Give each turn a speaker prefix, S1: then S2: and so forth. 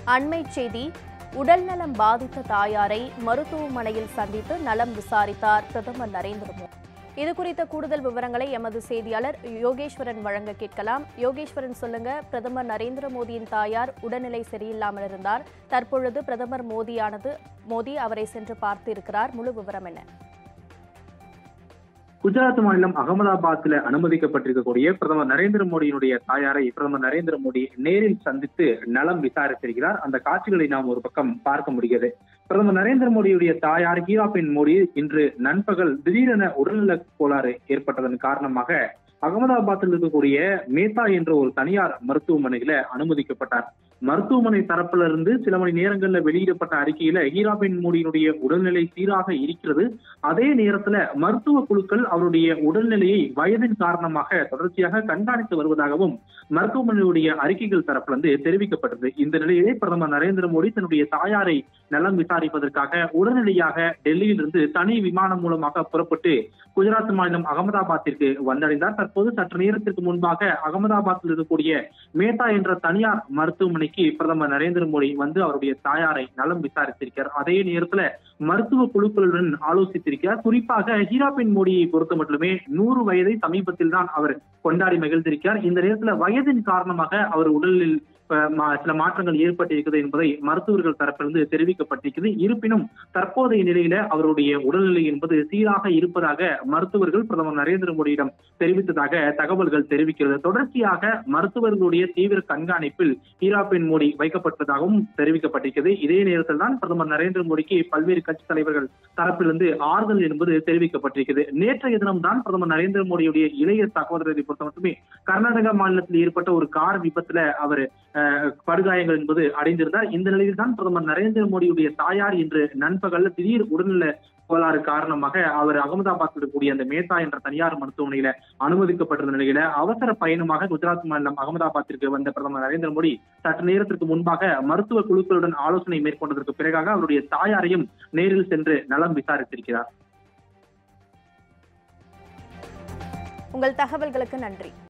S1: அண்மை செய்தி உடல்நலம் பாதித்த தாயாரை மருத்துவமனையில் சந்தித்து நலம் விசாரித்தார் பிரதமர் நரேந்திர மோடி இது குறித்த கூடுதல் விவரங்களை எமது செய்தியாளர் யோகேஸ்வரன் வழங்க கேட்கலாம் யோகேஸ்வரன் சொல்லுங்க பிரதமர் நரேந்திர மோடியின் தாயார் உடல்நிலை சரியில்லாமல் இருந்தார் தற்பொழுது பிரதமர் மோடியானது மோடி அவரை சென்று பார்த்து இருக்கிறார் முழு விவரம் என்ன
S2: குஜராத் மாநிலம் அகமதாபாத்தில் அனுமதிக்கப்பட்டிருக்கக்கூடிய பிரதமர் நரேந்திர மோடியினுடைய தாயாரை பிரதமர் நரேந்திர மோடி நேரில் சந்தித்து நலம் விசாரித்திருக்கிறார் அந்த காட்சிகளை நாம் ஒரு பக்கம் பார்க்க முடிகிறது பிரதமர் நரேந்திர மோடியுடைய தாயார் ஹீராபின் மோடி இன்று நண்பகல் திடீரென உடல்நலக் கோளாறு ஏற்பட்டதன் காரணமாக அகமதாபாத்தில் இருக்கக்கூடிய மேத்தா என்ற ஒரு தனியார் மருத்துவமனையில அனுமதிக்கப்பட்டார் மருத்துவமனை தரப்புல இருந்து சில மணி நேரங்கள்ல வெளியிடப்பட்ட அறிக்கையில ஹீராபின் மோடியினுடைய உடல்நிலை சீராக இருக்கிறது அதே நேரத்துல மருத்துவ குழுக்கள் அவருடைய உடல்நிலையை வயதின் காரணமாக தொடர்ச்சியாக கண்காணித்து வருவதாகவும் மருத்துவமனையுடைய அறிக்கைகள் தரப்புல இருந்து தெரிவிக்கப்பட்டது இந்த நிலையிலே பிரதமர் நரேந்திர மோடி தன்னுடைய தாயாரை நலம் விசாரிப்பதற்காக உடனடியாக டெல்லியிலிருந்து தனி விமானம் மூலமாக புறப்பட்டு குஜராத் மாநிலம் அகமதாபாத்திற்கு வந்தடைந்தார் தற்போது சற்று நேரத்திற்கு முன்பாக அகமதாபாத்தில் இருக்கக்கூடிய மேத்தா என்ற தனியார் மருத்துவமனைக்கு பிரதமர் நரேந்திர மோடி வந்து அவருடைய தாயாரை நலம் விசாரித்திருக்கிறார் அதே நேரத்துல மருத்துவ குழுக்களுடன் ஆலோசித்திருக்கிறார் குறிப்பாக ஹீராபின் மோடியை பொறுத்த மட்டுமே நூறு வயதை சமீபத்தில் தான் அவர் கொண்டாடி மகிழ்ந்திருக்கிறார் இந்த நேரத்துல வயதின் காரணமாக அவர் உடலில் அஹ், மா- சில மாற்றங்கள் ஏற்பட்டிருக்கிறது என்பதை மருத்துவர்கள் தரப்பிலிருந்து தெரிவிக்கப்பட்டிருக்கிறது இருப்பினும் தற்போதைய நிலையில அவருடைய உடல்நிலை என்பது சீராக இருப்பதாக மருத்துவர்கள் பிரதமர் நரேந்திர மோடியிடம் தெரிவித்ததாக தகவல்கள் தெரிவிக்கிறது தொடர்ச்சியாக மருத்துவர்களுடைய தீவிர கண்காணிப்பில் ஹீராபின் மோடி வைக்கப்பட்டதாகவும் தெரிவிக்கப்பட்டிருக்கிறது இதே நேரத்தில் தான் பிரதமர் நரேந்திர மோடிக்கு பல்வேறு கட்சி தலைவர்கள் தரப்பிலிருந்து ஆறுதல் என்பது தெரிவிக்கப்பட்டிருக்கிறது நேற்றைய தினம் தான் பிரதமர் நரேந்திர மோடியுடைய இளைய சகோதரரை பொறுத்த மட்டுமே கர்நாடக மாநிலத்தில் ஏற்பட்ட ஒரு கார் விபத்துல அவர் அஹ், படுகாயங்கள் என்பது அடைந்திருந்தார் இந்த நிலையில் தான் பிரதமர் நரேந்திர மோடியுடைய தாயார் இன்று நண்பகல்ல திடீர் உடல்நல கோளாறு காரணமாக அவர் அகமதாபாத்தில் இருக்கக்கூடிய அந்த மேத்தா என்ற தனியார் மருத்துவமனையில அனுமதிக்கப்பட்டிருந்த நிலையில அவசர பயணமாக குஜராத் மாநிலம் அகமதாபாத்திற்கு வந்த பிரதமர் நரேந்திர மோடி சற்று நேரத்திற்கு முன்பாக மருத்துவ குழுக்களுடன் ஆலோசனை மேற்கொண்டதற்கு பிறகாக அவருடைய தாயாரையும் நேரில் சென்று நலம் விசாரித்திருக்கிறார்
S1: உங்கள் தகவல்களுக்கு நன்றி